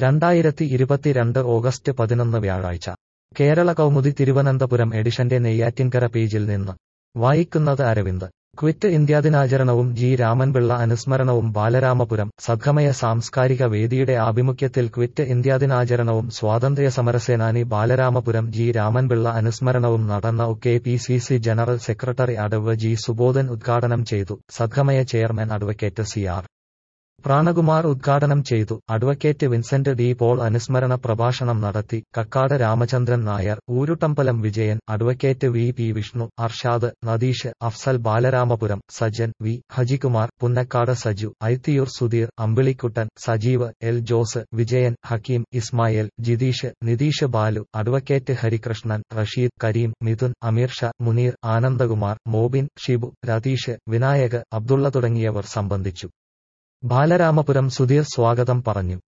രണ്ടായിരത്തി ഇരുപത്തിരണ്ട് ഓഗസ്റ്റ് പതിനൊന്ന് വ്യാഴാഴ്ച കേരള കൗമുദി തിരുവനന്തപുരം എഡിഷന്റെ നെയ്യാറ്റിൻകര പേജിൽ നിന്ന് വായിക്കുന്നത് അരവിന്ദ് ക്വിറ്റ് ഇന്ത്യാ ദിനാചരണവും ജി രാമൻപിള്ള അനുസ്മരണവും ബാലരാമപുരം സദ്ഗമയ സാംസ്കാരിക വേദിയുടെ ആഭിമുഖ്യത്തിൽ ക്വിറ്റ് ഇന്ത്യാ ദിനാചരണവും സ്വാതന്ത്ര്യ സമരസേനാനി ബാലരാമപുരം ജി രാമൻപിള്ള അനുസ്മരണവും നടന്ന K P C C general secretary അടവ് ജി സുബോധൻ ഉദ്ഘാടനം ചെയ്തു Sadgamaya chairman advocate C R Pranakumar ഉദ്ഘാടനം ചെയ്തു അഡ്വക്കേറ്റ് വിൻസെന്റ് ഡി പോൾ അനുസ്മരണ പ്രഭാഷണം നടത്തി Kakkad Ramachandran Nair Oorootambalam Vijayan advocate V P Vishnu Arshad Nadeesh Afsal Balaramapuram Sajjan V Hajikumar Punnakkad Saju ഐത്തിയൂർ Sudheer Ambilikuttan Sajeev L Jose Vijayan Hakeem Ismail Jitheesh Nitheesh Balu advocate Harikrishnan Rasheed Kareem Mithun Ameer Shah Muneer Anandakumar Mobin Shibu Ratheesh Vinayak Abdulla തുടങ്ങിയവർ സംബന്ധിച്ചു ബാലരാമപുരം സുധീർ സ്വാഗതം പറഞ്ഞു